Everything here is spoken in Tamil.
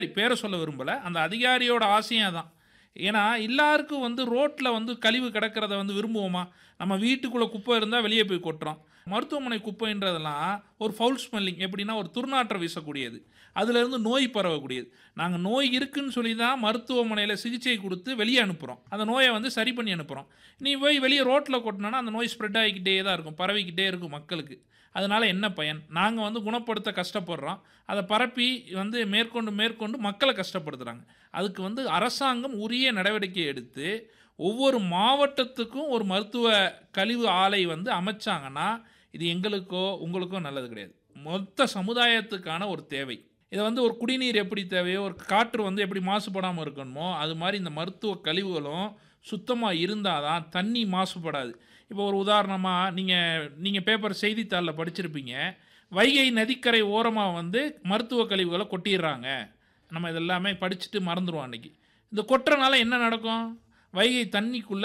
பேரை சொல்ல விரும்பலை அந்த அதிகாரியோட ஆசையும் அதான் ஏன்னா எல்லாருக்கும் வந்து ரோட்டில் வந்து கழிவு கிடக்கிறத வந்து விரும்புவோமா நம்ம வீட்டுக்குள்ளே குப்பை இருந்தால் வெளியே போய் கொட்டுறோம் மருத்துவமனை குப்பைன்றதெல்லாம் ஒரு ஃபவுல் ஸ்மெல்லிங் எப்படின்னா ஒரு துர்நாற்றம் வீசக்கூடியது அதுலேருந்து நோய் பரவக்கூடியது நாங்கள் நோய் இருக்குன்னு சொல்லி தான் மருத்துவமனையில் சிகிச்சை கொடுத்து வெளியே அனுப்புகிறோம் அந்த நோயை வந்து சரி பண்ணி அனுப்புகிறோம் நீ போய் வெளியே ரோட்டில் கொட்டினா அந்த நோய் ஸ்ப்ரெட் ஆகிக்கிட்டே தான் இருக்கும் பரவிக்கிட்டே இருக்கும் மக்களுக்கு அதனால் என்ன பயன் நாங்கள் வந்து குணப்படுத்த கஷ்டப்படுறோம் அதை பரப்பி வந்து மேற்கொண்டு மேற்கொண்டு மக்களை கஷ்டப்படுத்துகிறாங்க அதுக்கு வந்து அரசாங்கம் உரிய நடவடிக்கை எடுத்து ஒவ்வொரு மாவட்டத்துக்கும் ஒரு மருத்துவ கழிவு ஆலை வந்து அமைச்சாங்கன்னா இது எங்களுக்கோ உங்களுக்கோ நல்லது கிடையாது மொத்த சமுதாயத்துக்கான ஒரு தேவை இதை வந்து ஒரு குடிநீர் எப்படி தேவையோ ஒரு காற்று வந்து எப்படி மாசுபடாமல் இருக்கணுமோ அது மாதிரி இந்த மருத்துவ கழிவுகளும் சுத்தமாக இருந்தால் தான் தண்ணி மாசுபடாது இப்போ ஒரு உதாரணமாக நீங்கள் நீங்கள் பேப்பர் செய்தித்தாளில் படிச்சிருப்பீங்க வைகை நதிக்கரை ஓரமாக வந்து மருத்துவ கழிவுகளை கொட்டிடுறாங்க நம்ம இதெல்லாமே படிச்சுட்டு மறந்துடுவோம் அன்றைக்கி இந்த கொட்டுறனால என்ன நடக்கும் வைகை தண்ணிக்குள்ளே